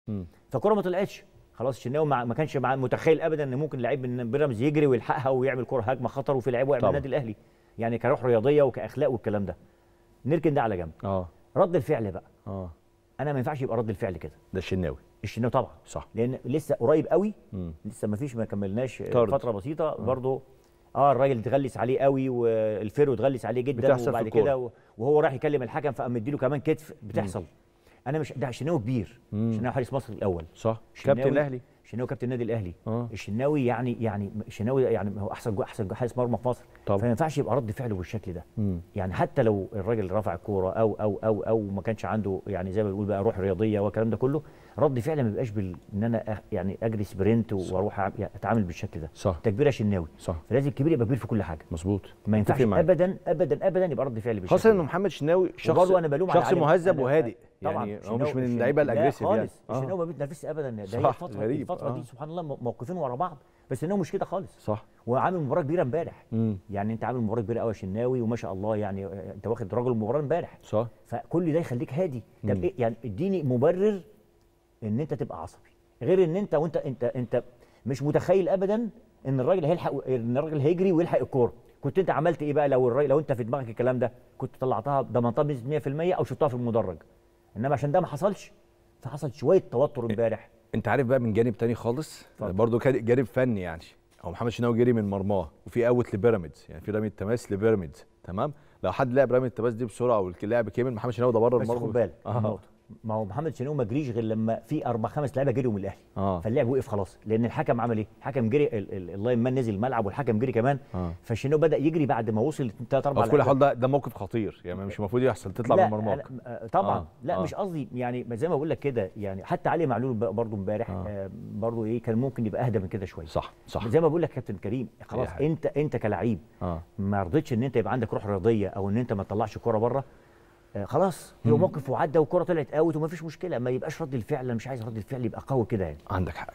مم. فالكره ما طلعتش خلاص الشناوي ما ما كانش مع- متخيل ابدا ان ممكن لعيب من بيراميدز يجري ويلحقها ويعمل كره هجمه خطر وفي لعيب واقع من طبعا. النادي الاهلي يعني كروح رياضيه وكاخلاق والكلام ده نركن ده على جنب اه رد الفعل بقى اه انا ما ينفعش يبقى رد الفعل كده ده الشناوي الشناوي طبعا صح لان لسه قريب قوي مم. لسه ما فيش ما كملناش طرد. فتره بسيطه برضه اه الراجل اتغلس عليه قوي والفيرو اتغلس عليه جدا بتحصل في وبعد الكورة. كده و- وهو راح يكلم الحكم فقام مديله كمان كتف بتحصل انا مش ده شناوي كبير مم. شناوي حارس مصر الاول صح الشناوي- كابتن الاهلي الشناوي كابتن النادي الاهلي اه الشناوي يعني يعني الشناوي يعني هو احسن جو احسن جو- حارس مرمى في مصر طبعا. فما ينفعش يبقى رد فعله بالشكل ده مم. يعني حتى لو الراجل رفع الكوره او او او او ما كانش عنده يعني زي ما بنقول بقى روح رياضيه والكلام ده كله رد فعل ما بيبقاش بال ان انا أه- يعني اجري سبرنت واروح أع- يعني اتعامل بالشكل ده صح تكبير يا شناوي صح فلازم الكبير يبقى كبير في كل حاجه مظبوط ما ينفعش متفق معاك. ابدا ابدا ابدا يبقى رد فعل بالشكل خاصه ده. انه محمد شناوي شخص وبرضه انا بلوم على شخص علي- مهذب أنا- وهادئ طبعا يعني هو الشناوي- مش من الشناوي- اللعيبه لا الاجريسيف يعني خالص الشناوي ما بيتنافسش ابدا ده صح، هي الفتره غريب، الفتره آه. دي سبحان الله مو- موقفين ورا بعض بس انه مش كده خالص صح وعامل مباراه كبيره امبارح مم. يعني انت عامل مباراه كبيره قوي يا شناوي وما شاء الله يعني انت واخد رجل المباراه امبارح صح فكل ده يخليك هادي طب مم. ايه يعني اديني مبرر ان انت تبقى عصبي غير ان انت وانت انت انت مش متخيل ابدا ان الراجل هيلحق ان الراجل هيجري ويلحق الكوره كنت انت عملت ايه بقى لو الراجل لو انت في دماغك الكلام ده كنت طلعتها ضمنتها بنسبه 100% او شطها في المدرج انما عشان ده ما حصلش فحصل شويه توتر امبارح انت عارف بقى من جانب تاني خالص اتفضل. برضه كان جانب فني يعني هو محمد شناوي جري من مرماه وفي اوت لبيراميدز يعني في رميه تماس لبيراميدز تمام لو حد لعب رميه التماس دي بسرعه واللاعب كمل محمد شناوي ده بره بس المرمى خد بالك اه النقطة. ما هو محمد شناوي ما جريش غير لما في اربع خمس لعيبه جريوا من الاهلي اه فاللاعب وقف خلاص لان الحكم عمل ايه؟ الحكم جري ال- ال- اللاين مان نزل الملعب والحكم جري كمان اه فالشناوي بدا يجري بعد ما وصل ثلاث اربع هو في كل لعيبة. حال ده ده موقف خطير يعني مش المفروض يحصل تطلع لا من مرماك لا، آه، طبعا آه، لا آه. مش قصدي يعني زي ما بقول لك كده يعني حتى علي معلول ب- برضو امبارح آه. آه. برضو ايه كان ممكن يبقى اهدى من كده شويه صح صح زي ما بقول لك كابتن كريم خلاص حاجة. انت انت كلعيب اه ما رضيتش ان انت يبقى عندك روح رياضيه او ان انت ما تطلعش الكوره بره آه خلاص هو موقف وعدى والكوره طلعت اوت وما فيش مشكله ما يبقاش رد الفعل انا مش عايز رد الفعل يبقى قوي كده يعني عندك حق